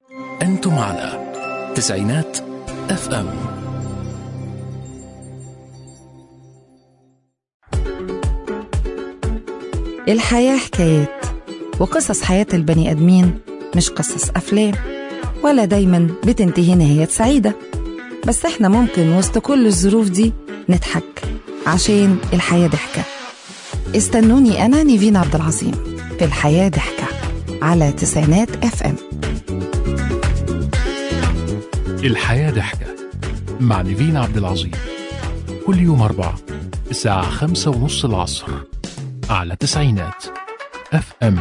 أنتم على تسعينات اف ام الحياة حكايات وقصص حياة البني آدمين مش قصص أفلام ولا دايما بتنتهي نهاية سعيدة بس احنا ممكن وسط كل الظروف دي نضحك عشان الحياة ضحكة استنوني أنا نيفين عبد العظيم في الحياة ضحكة على تسعينات اف ام الحياة ضحكة مع نيفين عبد العظيم كل يوم أربعة الساعة خمسة ونص العصر على تسعينات اف ام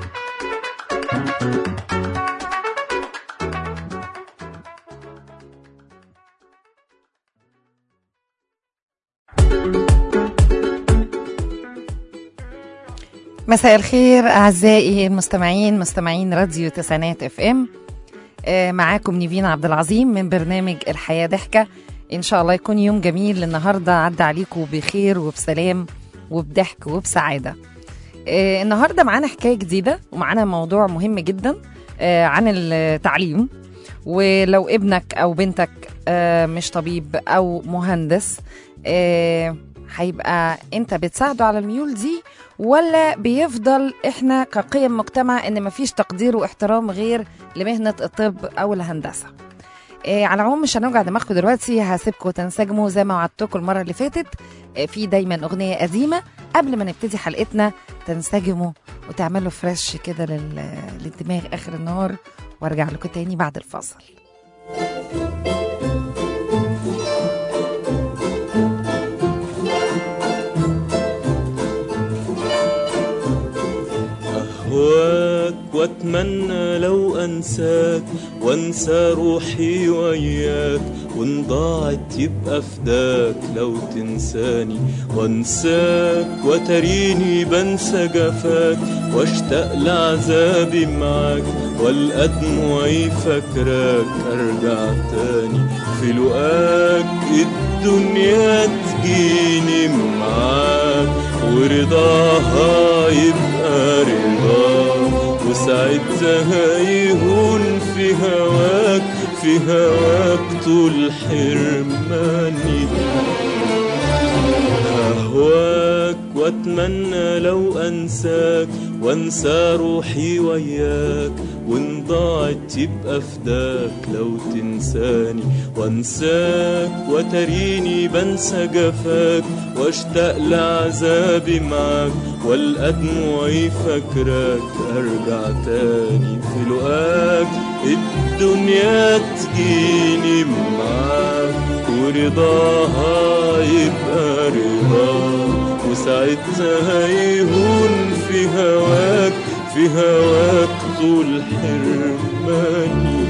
مساء الخير أعزائي المستمعين مستمعين راديو تسعينات اف ام آه، معاكم نيفين عبد العظيم من برنامج الحياة ضحكة إن شاء الله يكون يوم جميل النهاردة عدى عليكم بخير وبسلام وبضحك وبسعادة آه، النهاردة معانا حكاية جديدة ومعانا موضوع مهم جدا آه، عن التعليم ولو ابنك أو بنتك آه، مش طبيب أو مهندس آه، هيبقى انت بتساعده على الميول دي ولا بيفضل احنا كقيم مجتمع ان مفيش تقدير واحترام غير لمهنه الطب او الهندسه إيه على العموم مش هنوجع دماغكم دلوقتي هسيبكم تنسجموا زي ما وعدتكم المره اللي فاتت إيه في دايما اغنيه قديمه قبل ما نبتدي حلقتنا تنسجموا وتعملوا فريش كده لل- للدماغ اخر النهار وارجع لكم تاني بعد الفاصل أهواك وأتمنى لو أنساك وأنسى روحي وياك وإن ضاعت يبقى فداك لو تنساني وأنساك وتريني بنسى جفاك واشتاق لعذابي معاك والقى دموعي فاكراك أرجع تاني في لقاك الدنيا تجيني معاك ورضاها يبقى رضاك وساعتها يهون في هواك في هواك طول حرماني أهواك وأتمنى لو أنساك وأنسى روحي وياك وإن ضاعت يبقى فداك لو تنساني وأنساك وتريني بنسى جفاك واشتاق لعذابي معاك والقى دموعي فاكراك أرجع تاني في لقاك الدنيا تجيني معاك ورضاها يبقى رضاك وساعتها يهون في هواك في هواك طول حرماني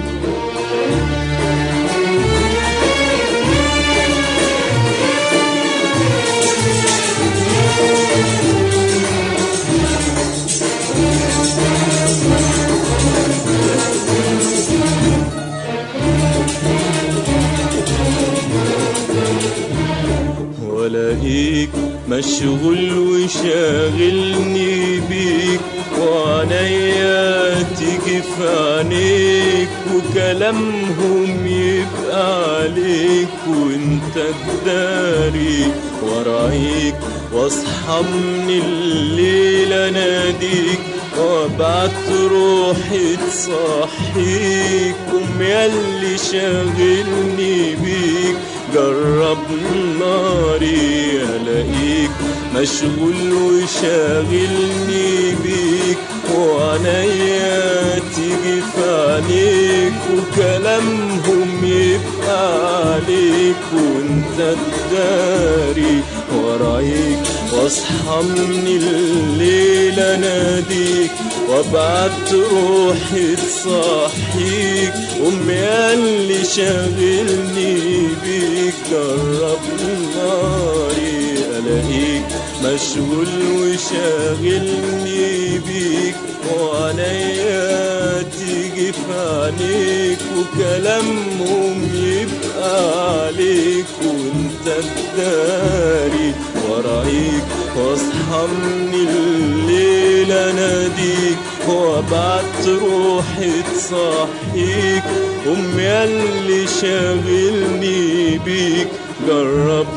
ولاقيك مشغول وشاغلني بيك وعنيا تيجي في عينيك وكلامهم يبقى عليك وانت تداري ورايك واصحى من الليل اناديك وابعت روحي تصحيك قوم ياللي شاغلني بيك جرب ناري الاقيك مشغول وشاغلني بيك وعنيا تيجي في عليك وكلامهم يبقى عليك وانت تداري ورايك واصحى من الليل اناديك وابعت روحي تصحيك امي اللي شاغلني بيك جرب ناري الاقيك مشغول وشاغلني بيك وعنيا تيجي في عينيك وكلامهم يبقى عليك وانت تداري ورايك واصحى من الليل اناديك وابعت روحي تصحيك قوم ياللي شاغلني بيك جرب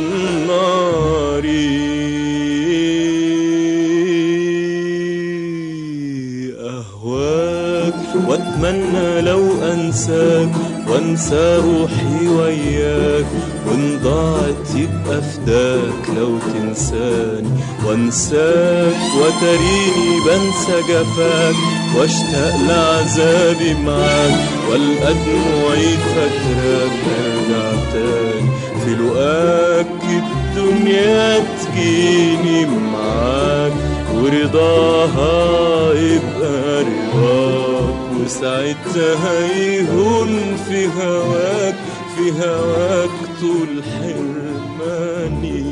ناري أهواك وأتمنى لو أنساك وأنسى روحي وياك وإن ضاعت يبقى فداك لو تنساني وأنساك وتريني بنسى جفاك واشتاق لعذابي معاك والقى دموعي فاكراك ارجع تاني في لقاك الدنيا تجيني معاك ورضاها يبقى رضاك وساعتها يهون في هواك في هواك طول حرماني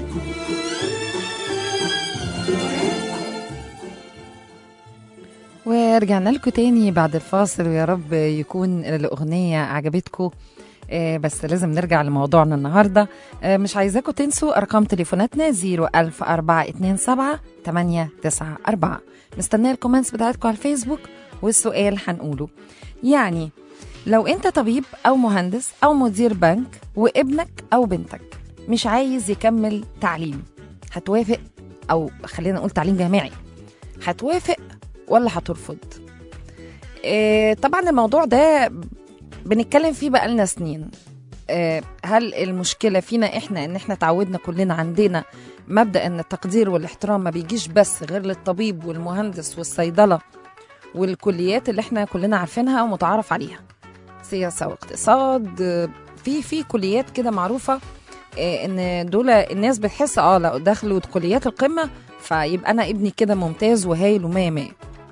ورجعنا لكم تاني بعد الفاصل ويا رب يكون الأغنية عجبتكم آه، بس لازم نرجع لموضوعنا النهارده آه، مش عايزاكم تنسوا ارقام تليفوناتنا 01427 894 مستنيه الكومنتس بتاعتكم على الفيسبوك والسؤال هنقوله يعني لو انت طبيب او مهندس او مدير بنك وابنك او بنتك مش عايز يكمل تعليم هتوافق او خلينا نقول تعليم جامعي هتوافق ولا هترفض آه، طبعا الموضوع ده بنتكلم فيه بقالنا سنين آه، هل المشكلة فينا احنا ان احنا تعودنا كلنا عندنا مبدأ ان التقدير والاحترام ما بيجيش بس غير للطبيب والمهندس والصيدلة والكليات اللي احنا كلنا عارفينها ومتعارف عليها سياسة واقتصاد آه، في في كليات كده معروفة آه، ان دول الناس بتحس اه لا دخلوا كليات القمة فيبقى انا ابني كده ممتاز وهايل ومية مية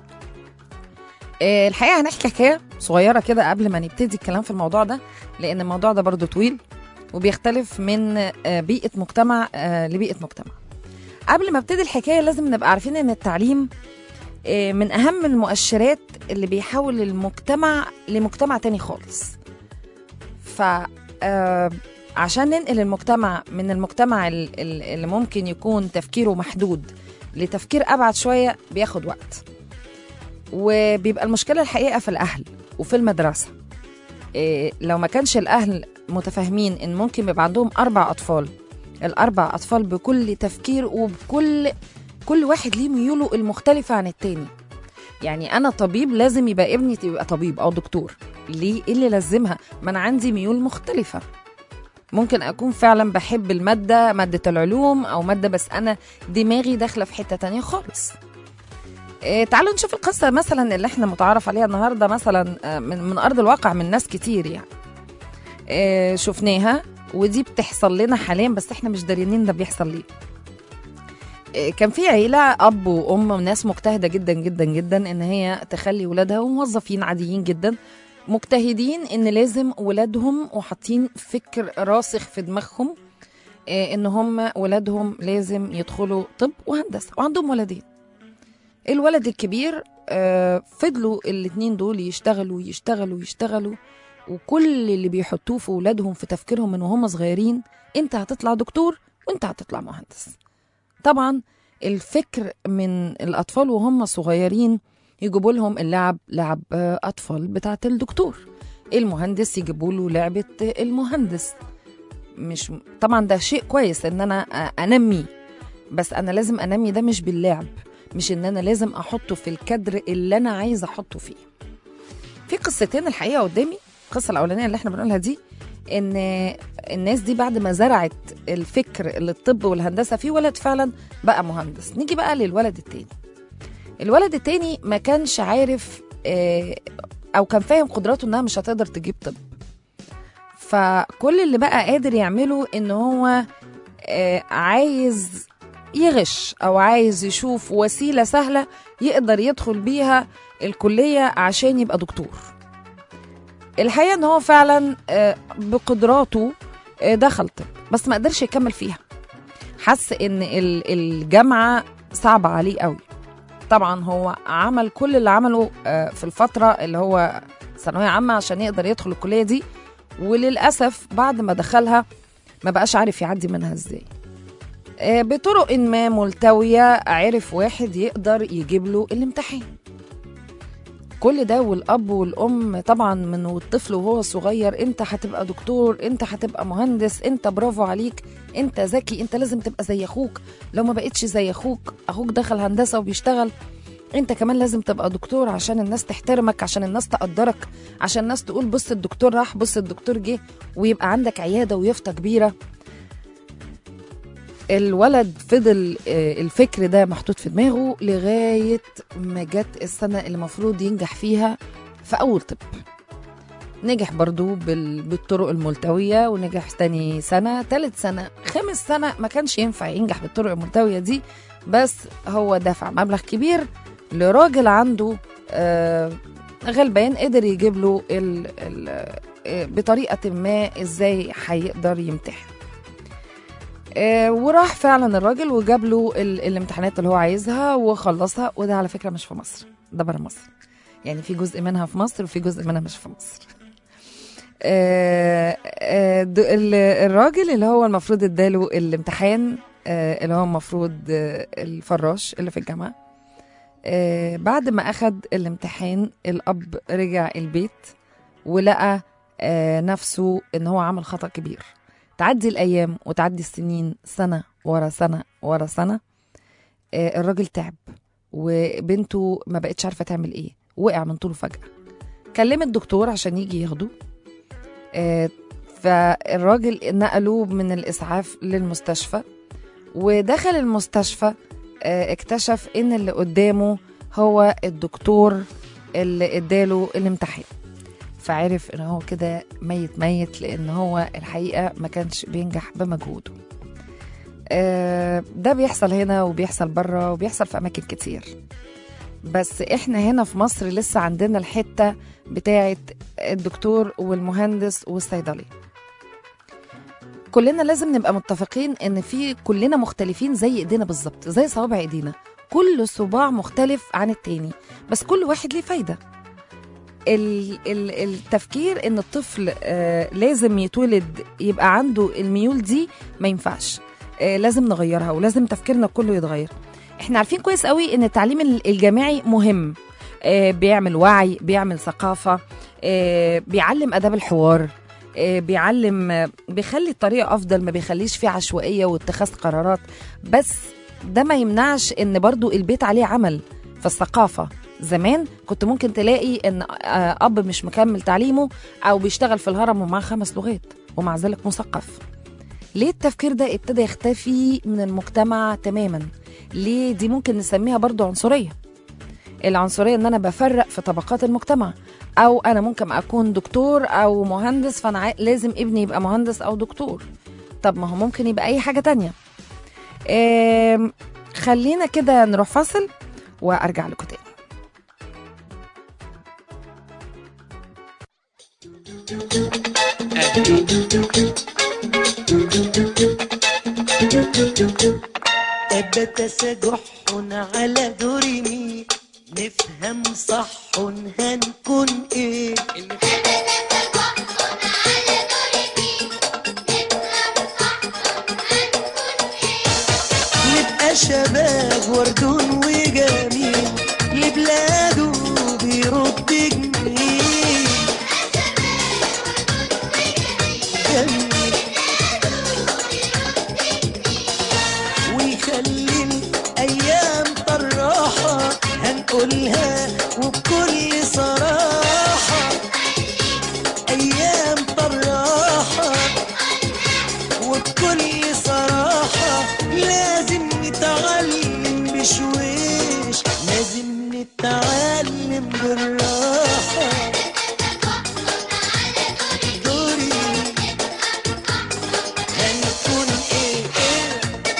آه، الحقيقه هنحكي حكايه صغيره كده قبل ما نبتدي الكلام في الموضوع ده لان الموضوع ده برضو طويل وبيختلف من آه، بيئه مجتمع آه، لبيئه مجتمع قبل ما ابتدي الحكايه لازم نبقى عارفين ان التعليم آه، من اهم المؤشرات اللي بيحول المجتمع لمجتمع تاني خالص ف آه، عشان ننقل المجتمع من المجتمع ال- ال- اللي ممكن يكون تفكيره محدود لتفكير ابعد شويه بياخد وقت وبيبقى المشكله الحقيقه في الاهل وفي المدرسه إيه لو ما كانش الاهل متفاهمين ان ممكن يبقى عندهم اربع اطفال الاربع اطفال بكل تفكير وبكل كل واحد ليه ميوله المختلفه عن التاني يعني انا طبيب لازم يبقى ابني يبقى طبيب او دكتور ليه ايه اللي لازمها ما انا عندي ميول مختلفه ممكن اكون فعلا بحب الماده ماده العلوم او ماده بس انا دماغي داخله في حته تانية خالص إيه تعالوا نشوف القصة مثلا اللي احنا متعارف عليها النهاردة مثلا آه، من, من أرض الواقع من ناس كتير يعني إيه شفناها ودي بتحصل لنا حاليا بس احنا مش داريين ده بيحصل ليه إيه كان في عيلة أب وأم وناس مجتهدة جدا جدا جدا إن هي تخلي ولادها موظفين عاديين جدا مجتهدين إن لازم ولادهم وحاطين فكر راسخ في دماغهم إيه إن هم ولادهم لازم يدخلوا طب وهندسة وعندهم ولدين الولد الكبير آه، فضلوا الاتنين دول يشتغلوا يشتغلوا يشتغلوا وكل اللي بيحطوه في ولادهم في تفكيرهم من وهم صغيرين انت هتطلع دكتور وانت هتطلع مهندس طبعا الفكر من الاطفال وهم صغيرين يجيبوا لهم اللعب لعب آه، اطفال بتاعه الدكتور المهندس يجيبوا له لعبه آه، المهندس مش طبعا ده شيء كويس ان انا آه، انمي بس انا لازم انمي ده مش باللعب مش ان انا لازم احطه في الكادر اللي انا عايزه احطه فيه في قصتين الحقيقه قدامي القصه الاولانيه اللي احنا بنقولها دي ان الناس دي بعد ما زرعت الفكر للطب والهندسه في ولد فعلا بقى مهندس نيجي بقى للولد التاني الولد التاني ما كانش عارف آه، او كان فاهم قدراته انها مش هتقدر تجيب طب فكل اللي بقى قادر يعمله ان هو آه، عايز يغش او عايز يشوف وسيله سهله يقدر يدخل بيها الكليه عشان يبقى دكتور الحقيقه ان هو فعلا آه، بقدراته آه، دخل طب بس ما قدرش يكمل فيها حس ان ال- الجامعه صعبه عليه قوي طبعا هو عمل كل اللي عمله آه، في الفتره اللي هو ثانويه عامه عشان يقدر يدخل الكليه دي وللاسف بعد ما دخلها ما بقاش عارف يعدي منها ازاي آه، بطرق ما ملتوية عرف واحد يقدر يجيب له الامتحان كل ده والاب والام طبعا من والطفل وهو صغير انت هتبقى دكتور انت هتبقى مهندس انت برافو عليك انت ذكي انت لازم تبقى زي اخوك لو ما بقتش زي اخوك اخوك دخل هندسه وبيشتغل انت كمان لازم تبقى دكتور عشان الناس تحترمك عشان الناس تقدرك عشان الناس تقول بص الدكتور راح بص الدكتور جه ويبقى عندك عياده ويافطه كبيره الولد فضل آه، الفكر ده محطوط في دماغه لغايه ما جت السنه اللي المفروض ينجح فيها في اول طب نجح برضو بال- بالطرق الملتوية ونجح تاني سنة تالت سنة خامس سنة ما كانش ينفع ينجح بالطرق الملتوية دي بس هو دفع مبلغ كبير لراجل عنده آه غلبان قدر يجيب له ال ال آه، بطريقة ما ازاي هيقدر يمتحن آه، وراح فعلا الراجل وجاب له ال- الامتحانات اللي هو عايزها وخلصها وده على فكرة مش في مصر ده بره مصر يعني في جزء منها في مصر وفي جزء منها مش في مصر آه، آه، د- ال- الراجل اللي هو المفروض اداله الامتحان آه، اللي هو المفروض آه، الفراش اللي في الجامعة آه، بعد ما أخد الامتحان الأب رجع البيت ولقى آه، نفسه إن هو عمل خطأ كبير تعدي الأيام وتعدي السنين سنة ورا سنة ورا سنة آه، الراجل تعب وبنته ما بقتش عارفة تعمل إيه وقع من طوله فجأة كلم الدكتور عشان يجي ياخده آه، فالراجل نقلوه من الإسعاف للمستشفى ودخل المستشفى آه، اكتشف ان اللي قدامه هو الدكتور اللي اداله الامتحان فعرف ان هو كده ميت ميت لان هو الحقيقه ما كانش بينجح بمجهوده آه، ده بيحصل هنا وبيحصل بره وبيحصل في اماكن كتير بس احنا هنا في مصر لسه عندنا الحته بتاعه الدكتور والمهندس والصيدلي كلنا لازم نبقى متفقين ان في كلنا مختلفين زي ايدينا بالظبط زي صوابع ايدينا كل صباع مختلف عن التاني بس كل واحد ليه فايده ال- ال- التفكير ان الطفل آه، لازم يتولد يبقى عنده الميول دي ما ينفعش آه، لازم نغيرها ولازم تفكيرنا كله يتغير احنا عارفين كويس قوي ان التعليم ال- الجامعي مهم آه، بيعمل وعي بيعمل ثقافه آه، بيعلم اداب الحوار آه، بيعلم آه، بيخلي الطريقه افضل ما بيخليش فيه عشوائيه واتخاذ قرارات بس ده ما يمنعش ان برضو البيت عليه عمل في الثقافه زمان كنت ممكن تلاقي ان آه، اب مش مكمل تعليمه او بيشتغل في الهرم ومعاه خمس لغات ومع ذلك مثقف ليه التفكير ده ابتدى يختفي من المجتمع تماما ليه دي ممكن نسميها برضو عنصريه العنصريه ان انا بفرق في طبقات المجتمع او انا ممكن اكون دكتور او مهندس فانا عاي- لازم ابني يبقى مهندس او دكتور طب ما هو ممكن يبقى اي حاجه تانية آم، خلينا كده نروح فاصل وارجع لكم تاني أبت سجح على درمي نفهم صح هنكون ايه نبقى شباب وردون وجميل لبلاده بيرد جميل جميل ويخلي الأيام طراحة هنقولها وبكل صراحة أيام طراحة وبكل صراحة لازم نتعلم بشويش لازم نتعلم بالراحة دوري هنكون ايه ايه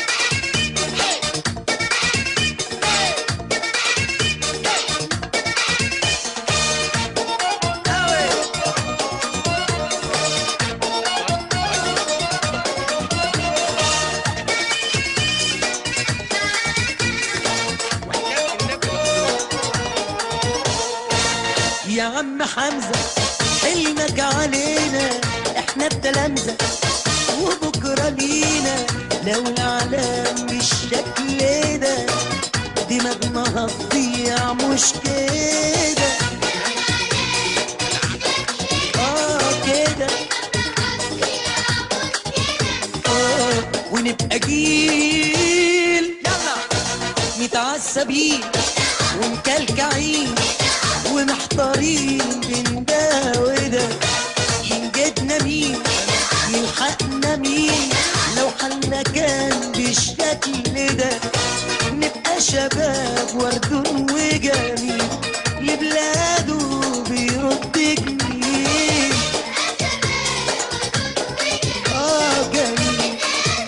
يا عم حمزة حلمك علينا احنا التلامذة وبكرة لينا لو العالم بالشكل ده دماغنا هتضيع مش كده ومحسبين ومكلكعين ومحتارين بين ده وده ينجدنا مين يلحقنا مين لو حالنا كان بالشكل ده نبقى شباب وردون وجميل لبلاده بيرد جميل اه جميل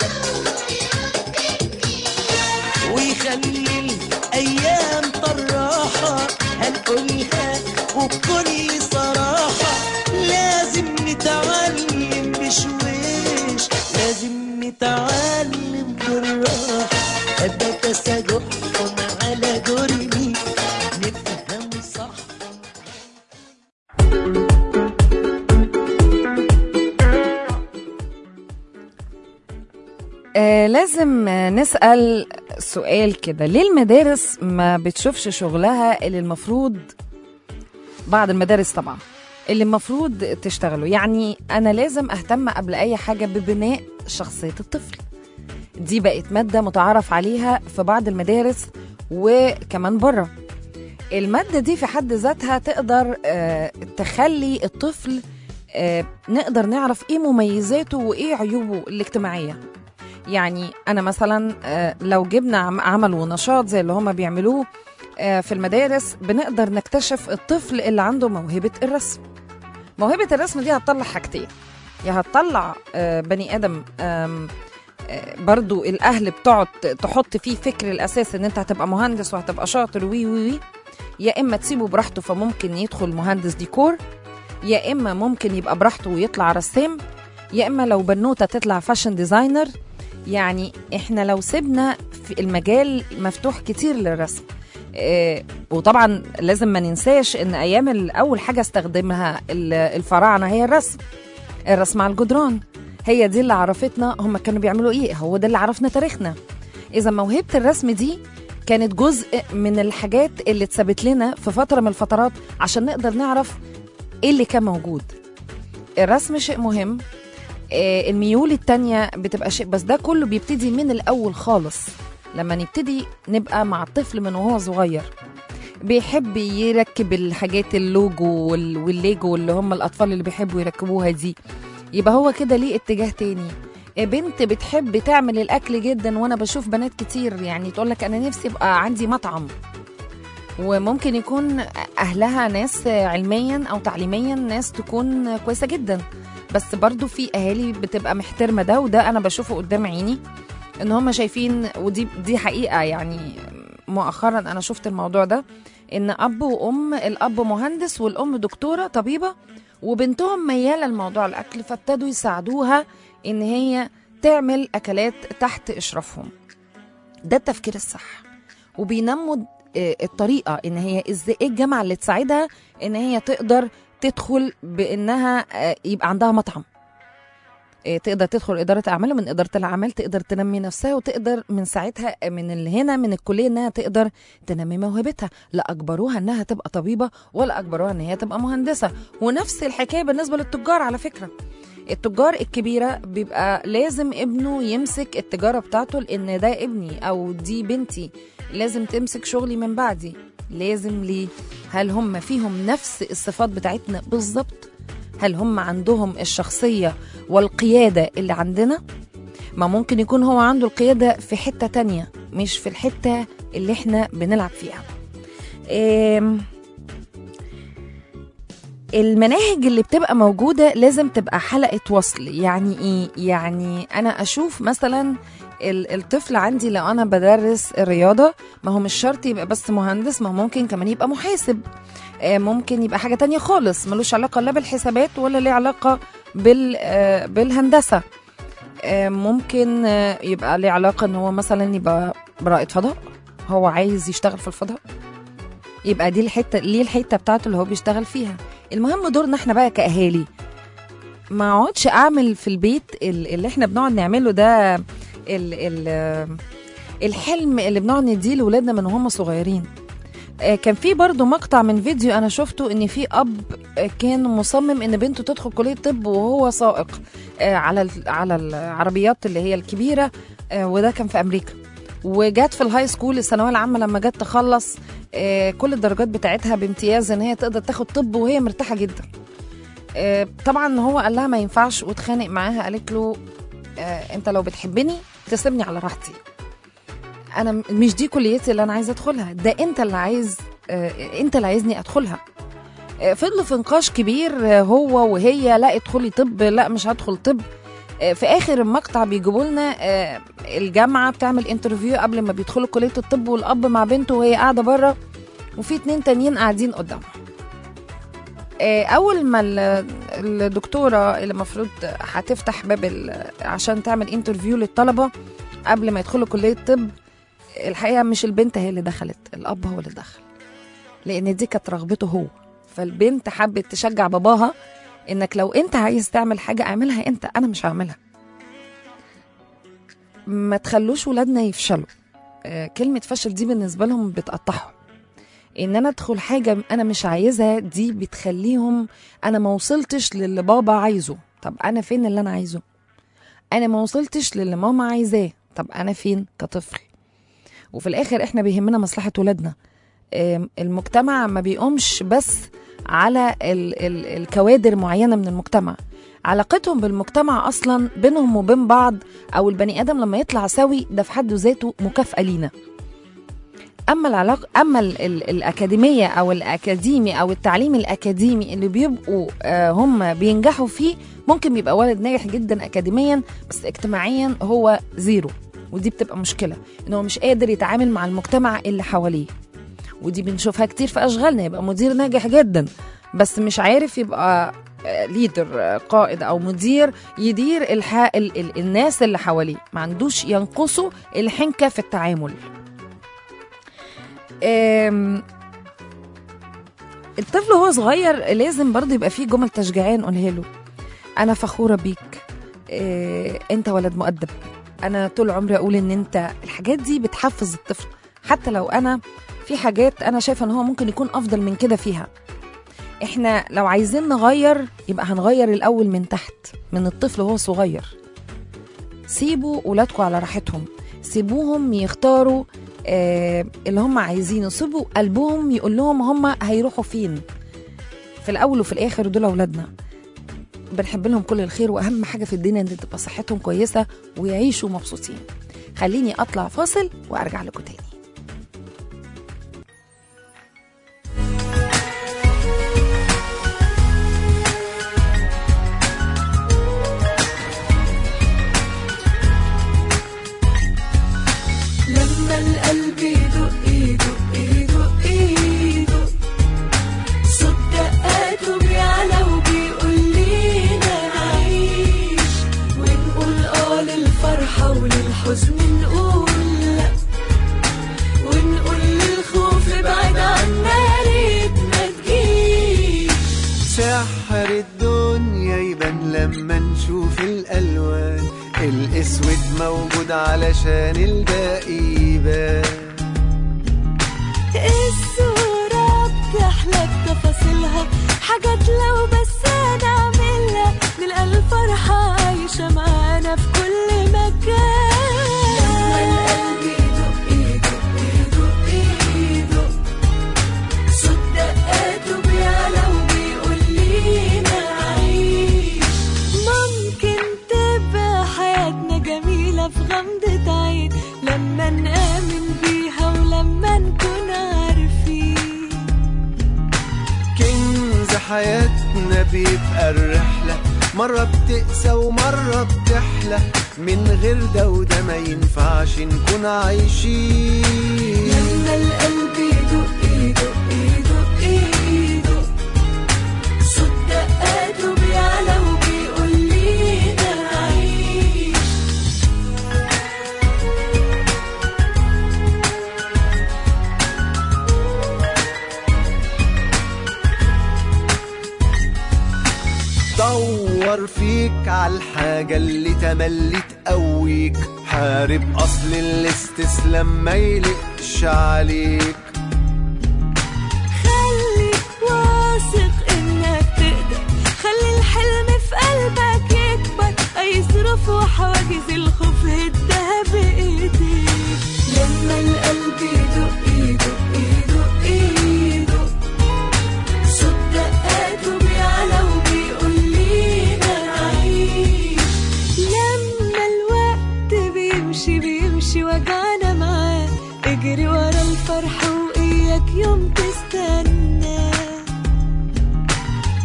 ويخلي الايام طراحه هنقولها وبكل صراحه لازم نتعلم بشويش لازم نتعلم بالراحه ابدا تسجح على جرمي نفهم صح آه لازم آه، نسأل سؤال كده ليه المدارس ما بتشوفش شغلها اللي المفروض بعض المدارس طبعا اللي المفروض تشتغله يعني أنا لازم أهتم قبل أي حاجة ببناء شخصية الطفل دي بقت مادة متعارف عليها في بعض المدارس وكمان بره المادة دي في حد ذاتها تقدر آه، تخلي الطفل آه، نقدر نعرف ايه مميزاته وايه عيوبه الاجتماعيه يعني انا مثلا آه، لو جبنا عم- عمل ونشاط زي اللي هما بيعملوه آه، في المدارس بنقدر نكتشف الطفل اللي عنده موهبه الرسم موهبه الرسم دي هتطلع حاجتين يا هتطلع آه، بني ادم آم، آه، برضو الاهل بتقعد تحط فيه فكر الاساس ان انت هتبقى مهندس وهتبقى شاطر وي وي وي يا اما تسيبه براحته فممكن يدخل مهندس ديكور يا اما ممكن يبقى براحته ويطلع رسام يا اما لو بنوته تطلع فاشن ديزاينر يعني احنا لو سيبنا في المجال مفتوح كتير للرسم إيه وطبعا لازم ما ننساش ان ايام ال- اول حاجه استخدمها ال- الفراعنه هي الرسم الرسم على الجدران هي دي اللي عرفتنا هم كانوا بيعملوا ايه هو ده اللي عرفنا تاريخنا اذا موهبه الرسم دي كانت جزء من الحاجات اللي اتثبت لنا في فتره من الفترات عشان نقدر نعرف ايه اللي كان موجود الرسم شيء مهم آه، الميول التانية بتبقى شيء بس ده كله بيبتدي من الأول خالص لما نبتدي نبقى مع الطفل من وهو صغير بيحب يركب الحاجات اللوجو وال- والليجو اللي هم الأطفال اللي بيحبوا يركبوها دي يبقى هو كده ليه اتجاه تاني آه، بنت بتحب تعمل الأكل جدا وأنا بشوف بنات كتير يعني تقولك أنا نفسي يبقى عندي مطعم وممكن يكون أهلها ناس علميا أو تعليميا ناس تكون كويسة جدا بس برضو في اهالي بتبقى محترمه ده وده انا بشوفه قدام عيني ان هم شايفين ودي دي حقيقه يعني مؤخرا انا شفت الموضوع ده ان اب وام الاب مهندس والام دكتوره طبيبه وبنتهم مياله لموضوع الاكل فابتدوا يساعدوها ان هي تعمل اكلات تحت اشرافهم ده التفكير الصح وبينموا آه، الطريقه ان هي ازاي ايه الجامعه اللي تساعدها ان هي تقدر تدخل بانها آه، يبقى عندها مطعم آه، تقدر تدخل إدارة أعمال ومن إدارة الأعمال تقدر تنمي نفسها وتقدر من ساعتها من اللي هنا من الكلية إنها تقدر تنمي موهبتها لا أجبروها إنها تبقى طبيبة ولا أجبروها إن هي تبقى مهندسة ونفس الحكاية بالنسبة للتجار على فكرة التجار الكبيرة بيبقى لازم ابنه يمسك التجارة بتاعته لأن ده ابني أو دي بنتي لازم تمسك شغلي من بعدي لازم ليه هل هم فيهم نفس الصفات بتاعتنا بالظبط هل هم عندهم الشخصية والقيادة اللي عندنا ما ممكن يكون هو عنده القيادة في حتة تانية مش في الحتة اللي احنا بنلعب فيها إيه المناهج اللي بتبقى موجودة لازم تبقى حلقة وصل يعني ايه يعني انا اشوف مثلا ال- الطفل عندي لو انا بدرس الرياضة ما هو مش شرط يبقى بس مهندس ما هو ممكن كمان يبقى محاسب آه، ممكن يبقى حاجة تانية خالص ملوش علاقة لا بالحسابات ولا ليه علاقة بال آه، بالهندسة آه، ممكن آه، يبقى ليه علاقة ان هو مثلا يبقى رائد فضاء هو عايز يشتغل في الفضاء يبقى دي الحتة ليه الحتة بتاعته اللي هو بيشتغل فيها المهم دورنا احنا بقى كأهالي ما اقعدش اعمل في البيت ال- اللي احنا بنقعد نعمله ده ال ال الحلم اللي بنقعد نديه لاولادنا من وهم صغيرين آه، كان في برضو مقطع من فيديو انا شفته ان في اب آه، كان مصمم ان بنته تدخل كليه طب وهو سائق آه، على ال- على العربيات اللي هي الكبيره آه، وده كان في امريكا وجات في الهاي سكول الثانويه العامه لما جت تخلص آه، كل الدرجات بتاعتها بامتياز ان هي تقدر تاخد طب وهي مرتاحه جدا آه، طبعا هو قال لها ما ينفعش واتخانق معاها قالت له آه، انت لو بتحبني تسيبني على راحتي انا م- مش دي كليتي اللي انا عايزه ادخلها ده انت اللي عايز آه، انت اللي عايزني ادخلها آه، فضلوا في نقاش كبير آه، هو وهي لا ادخلي طب لا مش هدخل طب آه، في اخر المقطع بيجيبوا لنا آه، الجامعه بتعمل انترفيو قبل ما بيدخلوا كليه الطب والاب مع بنته وهي قاعده بره وفي اتنين تانيين قاعدين قدامها آه، اول ما ال- الدكتوره اللي المفروض هتفتح باب ال- عشان تعمل انترفيو للطلبه قبل ما يدخلوا كليه الطب الحقيقه مش البنت هي اللي دخلت الاب هو اللي دخل لان دي كانت رغبته هو فالبنت حبت تشجع باباها انك لو انت عايز تعمل حاجه اعملها انت انا مش هعملها ما تخلوش ولادنا يفشلوا آه، كلمه فشل دي بالنسبه لهم بتقطعهم ان انا ادخل حاجه انا مش عايزها دي بتخليهم انا ما وصلتش للي بابا عايزه طب انا فين اللي انا عايزه انا ما وصلتش للي ماما عايزاه طب انا فين كطفل وفي الاخر احنا بيهمنا مصلحه ولادنا آم، المجتمع ما بيقومش بس على ال ال الكوادر معينه من المجتمع علاقتهم بالمجتمع اصلا بينهم وبين بعض او البني ادم لما يطلع سوي ده في حد ذاته مكافاه لينا اما العلاقه اما ال ال الاكاديميه او الاكاديمي او التعليم الاكاديمي اللي بيبقوا آه هم بينجحوا فيه ممكن يبقى ولد ناجح جدا اكاديميا بس اجتماعيا هو زيرو ودي بتبقى مشكله ان هو مش قادر يتعامل مع المجتمع اللي حواليه ودي بنشوفها كتير في اشغالنا يبقى مدير ناجح جدا بس مش عارف يبقى ليدر قائد او مدير يدير الح... ال... ال... الناس اللي حواليه ما عندوش ينقصه الحنكه في التعامل أم... الطفل وهو صغير لازم برضه يبقى فيه جمل تشجيعيه نقولها له انا فخوره بيك إيه انت ولد مؤدب انا طول عمري اقول ان انت الحاجات دي بتحفز الطفل حتى لو انا في حاجات انا شايفه ان هو ممكن يكون افضل من كده فيها احنا لو عايزين نغير يبقى هنغير الاول من تحت من الطفل وهو صغير سيبوا ولادكم على راحتهم سيبوهم يختاروا آه اللي هم عايزينه سيبوا قلبهم يقول لهم هم هيروحوا فين في الاول وفي الاخر دول اولادنا بنحب لهم كل الخير واهم حاجه في الدنيا ان تبقى صحتهم كويسه ويعيشوا مبسوطين خليني اطلع فاصل وارجع لكم تاني لما القلب يدق يدق يدق يدق صوت دقاته بيعلى وبيقول لينا نعيش ونقول اه للفرحة وللحزن نقول لا ونقول للخوف ابعد عنا ريت ما تجيش سحر الدنيا يبان لما نشوف الألوان الأسود موجود علشان الباقي يبان الصورة بتحلى بتفاصيلها حاجات لو بس هنعملها نلقى الفرحة عايشة معانا في كل مكان لما القلب يدق يدق يدق يدق صوت دقاته بيعلى وبيقول لينا عيش ممكن تبقى حياتنا جميلة في غمضة عين لما نآمن بيها ولما نكون عارفين كنز حياتنا بيبقى الرحلة مرة بتقسى ومرة بتحلى من غير ده وده ما ينفعش نكون عايشين لما القلب يدق يدق يدق يدق صوت دقاته بيعلى وبيقول لينا عيش دور فيك على الحاجة اللي تملي تقويك حارب أصل الاستسلام ما يلقش عليك خليك واثق انك تقدر خلي الحلم في قلبك يكبر اي ظروف وحواجز الخوف هدها بايديك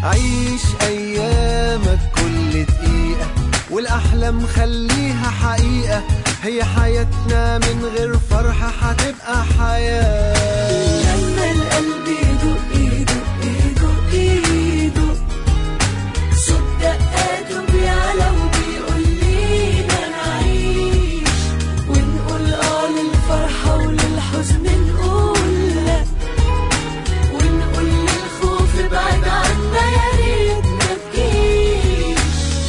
عيش ايامك كل دقيقة والاحلام خليها حقيقة هي حياتنا من غير فرحة هتبقى حياة لما القلب يدق يدق يدق يدق صوت دقاته بيعلى وبيقول لينا نعيش ونقول اه للفرحة وللحزن نقول لا ونقول للخوف ابعد عنا يا ريت ما تجيش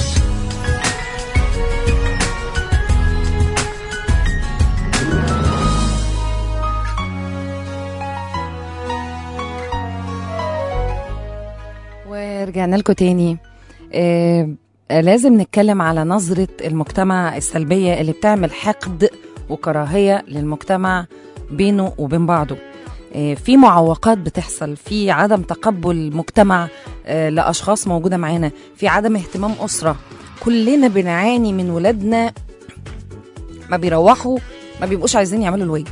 ورجعنا لكم تاني آه لازم نتكلم على نظرة المجتمع السلبية اللي بتعمل حقد وكراهية للمجتمع بينه وبين بعضه آه في معوقات بتحصل في عدم تقبل مجتمع آه لأشخاص موجودة معانا في عدم اهتمام أسرة كلنا بنعاني من ولادنا ما بيروحوا ما بيبقوش عايزين يعملوا الواجب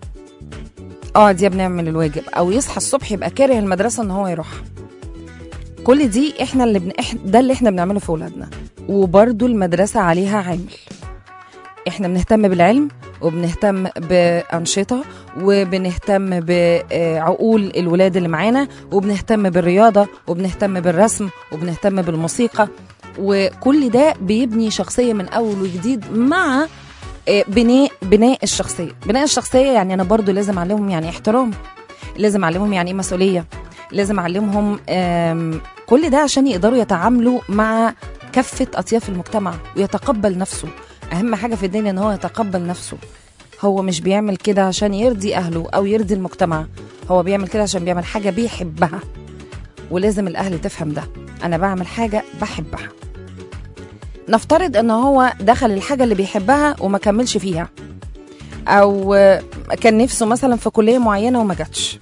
اقعد يا بنعمل الواجب او يصحى الصبح يبقى كاره المدرسه ان هو يروحها كل دي احنا اللي بن... إح... ده اللي احنا بنعمله في اولادنا وبرضو المدرسه عليها عامل احنا بنهتم بالعلم وبنهتم بانشطه وبنهتم بعقول الولاد اللي معانا وبنهتم بالرياضه وبنهتم بالرسم وبنهتم بالموسيقى وكل ده بيبني شخصيه من اول وجديد مع آه، بناء بناء الشخصيه بناء الشخصيه يعني انا برضو لازم اعلمهم يعني احترام لازم اعلمهم يعني ايه مسؤوليه لازم اعلمهم آم، كل ده عشان يقدروا يتعاملوا مع كافه اطياف المجتمع ويتقبل نفسه اهم حاجه في الدنيا ان هو يتقبل نفسه هو مش بيعمل كده عشان يرضي اهله او يرضي المجتمع هو بيعمل كده عشان بيعمل حاجه بيحبها ولازم الاهل تفهم ده انا بعمل حاجه بحبها نفترض ان هو دخل الحاجه اللي بيحبها وما كملش فيها او آه، كان نفسه مثلا في كليه معينه وما جاتش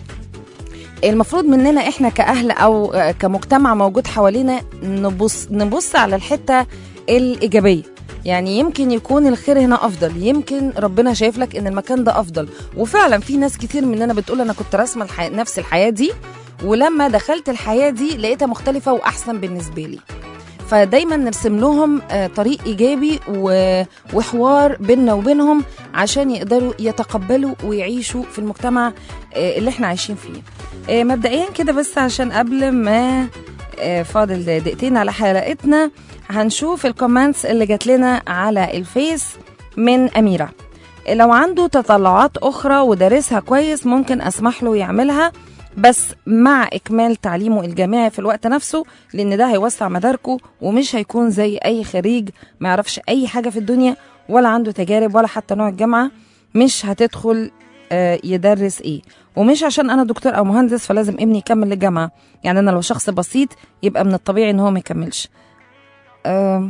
المفروض مننا احنا كاهل او آه، كمجتمع موجود حوالينا نبص نبص على الحته الايجابيه يعني يمكن يكون الخير هنا افضل يمكن ربنا شايف لك ان المكان ده افضل وفعلا في ناس كتير مننا بتقول انا كنت راسمه الحياة نفس الحياه دي ولما دخلت الحياه دي لقيتها مختلفه واحسن بالنسبه لي فدايما نرسم لهم آه، طريق ايجابي و- وحوار بيننا وبينهم عشان يقدروا يتقبلوا ويعيشوا في المجتمع آه، اللي احنا عايشين فيه آه، مبدئيا كده بس عشان قبل ما آه، فاضل دقيقتين على حلقتنا هنشوف الكومنتس اللي جات لنا على الفيس من أميرة لو عنده تطلعات أخرى ودارسها كويس ممكن أسمح له يعملها بس مع إكمال تعليمه الجامعي في الوقت نفسه لأن ده هيوسع مداركه ومش هيكون زي أي خريج ما يعرفش أي حاجة في الدنيا ولا عنده تجارب ولا حتى نوع الجامعة مش هتدخل آه، يدرس ايه ومش عشان انا دكتور او مهندس فلازم ابني يكمل الجامعه يعني انا لو شخص بسيط يبقى من الطبيعي ان هو ما يكملش آه،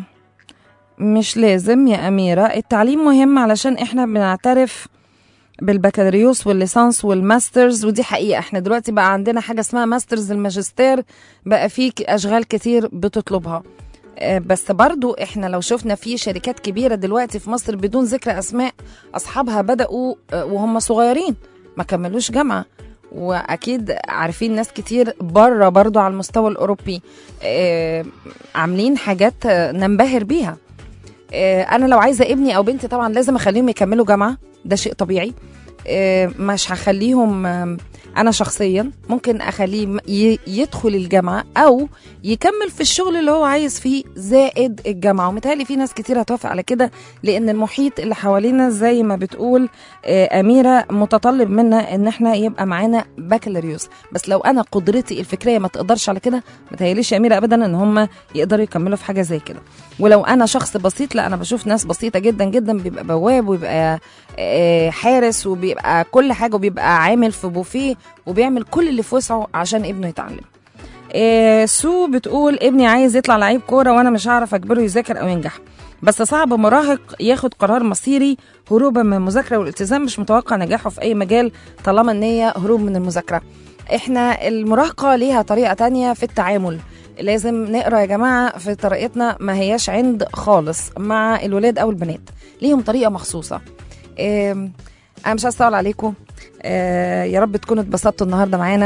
مش لازم يا أميرة التعليم مهم علشان احنا بنعترف بالبكالوريوس والليسانس والماسترز ودي حقيقة احنا دلوقتي بقى عندنا حاجة اسمها ماسترز الماجستير بقى في ك- أشغال كتير بتطلبها آه، بس برضو احنا لو شفنا في شركات كبيرة دلوقتي في مصر بدون ذكر أسماء أصحابها بدأوا آه، وهم صغيرين ما كملوش جامعة واكيد عارفين ناس كتير بره برضو على المستوى الاوروبي آه، عاملين حاجات آه، ننبهر بيها آه، انا لو عايزه ابني او بنتي طبعا لازم اخليهم يكملوا جامعه ده شيء طبيعي آه، مش هخليهم آم، انا شخصيا ممكن اخليه م- ي- يدخل الجامعه او يكمل في الشغل اللي هو عايز فيه زائد الجامعه ومتهيألي في ناس كتير هتوافق على كده لان المحيط اللي حوالينا زي ما بتقول آه، اميره متطلب منا ان احنا يبقى معانا بكالوريوس بس لو انا قدرتي الفكريه ما تقدرش على كده ما تهيأليش يا اميره ابدا ان هم يقدروا يكملوا في حاجه زي كده ولو انا شخص بسيط لا انا بشوف ناس بسيطه جدا جدا بيبقى بواب ويبقى آه، حارس وبيبقى كل حاجه وبيبقى عامل في بوفيه وبيعمل كل اللي في وسعه عشان ابنه يتعلم آه، سو بتقول ابني عايز يطلع لعيب كوره وانا مش هعرف اجبره يذاكر او ينجح بس صعب مراهق ياخد قرار مصيري هروبا من المذاكره والالتزام مش متوقع نجاحه في اي مجال طالما ان هي هروب من المذاكره احنا المراهقه ليها طريقه تانية في التعامل لازم نقرا يا جماعه في طريقتنا ما هياش عند خالص مع الولاد او البنات ليهم طريقه مخصوصه آم، انا مش هستطول عليكم آه، يا رب تكونوا اتبسطتوا النهارده معانا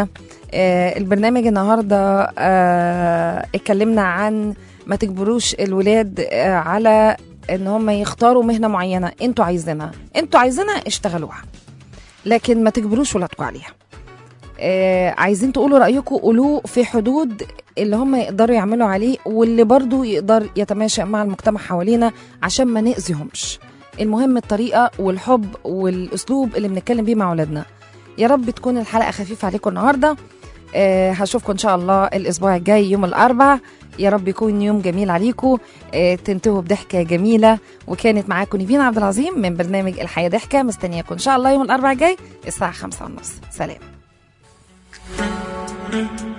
آه البرنامج النهارده آه اتكلمنا عن ما تجبروش الولاد آه على ان هم يختاروا مهنه معينه انتوا عايزينها انتوا عايزينها اشتغلوها لكن ما تجبروش ولادكم عليها آه عايزين تقولوا رايكم قولوه في حدود اللي هم يقدروا يعملوا عليه واللي برضو يقدر يتماشى مع المجتمع حوالينا عشان ما نأذيهمش المهم الطريقه والحب والاسلوب اللي بنتكلم بيه مع اولادنا يا رب تكون الحلقه خفيفه عليكم النهارده آه هشوفكم ان شاء الله الاسبوع الجاي يوم الاربع يا رب يكون يوم جميل عليكم آه تنتهوا بضحكه جميله وكانت معاكم نيفين عبد العظيم من برنامج الحياه ضحكه مستنياكم ان شاء الله يوم الاربع الجاي الساعه خمسة ونص سلام